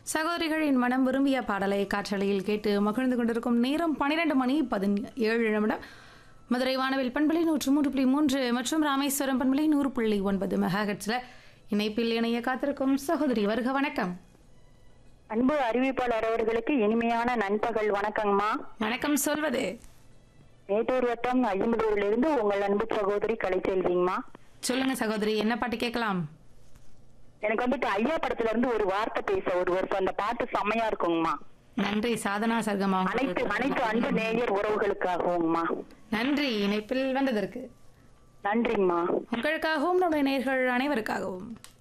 சகோதரிகளின் மனம் விரும்பிய பாடலை காற்றலையில் கேட்டு மகிழ்ந்து கொண்டிருக்கும் நேரம் பன்னிரண்டு மணி பதினேழு நிமிடம் மதுரை வானவில் பண்பலை நூற்று மூன்று புள்ளி மூன்று மற்றும் ராமேஸ்வரம் பண்பலை நூறு புள்ளி ஒன்பது மெகாஹெட்ஸில் இணைப்பில் இணைய காத்திருக்கும் சகோதரி வருக வணக்கம் அன்பு அறிவிப்பாளர் அவர்களுக்கு இனிமையான நண்பகல் வணக்கங்கம்மா வணக்கம் சொல்வது மேட்டூர் வட்டம் ஐம்பதூரிலிருந்து உங்கள் அன்பு சகோதரி கலைச்செல்விங்கம்மா சொல்லுங்க சகோதரி என்ன பாட்டு கேட்கலாம் எனக்கு வந்துட்டு ஐயா படத்துல இருந்து ஒரு வார்த்தை பேச ஒரு வருஷம் அந்த பாட்டு செம்மையா இருக்குங்கம்மா நன்றி சாதனா சர்கமா அனைத்து அனைத்து அன்பு நேயர் உறவுகளுக்காகவுங்கம்மா நன்றி இணைப்பில் வந்ததற்கு நன்றிங்கம்மா உங்களுக்காகவும் நம்முடைய நேர்கள் அனைவருக்காகவும்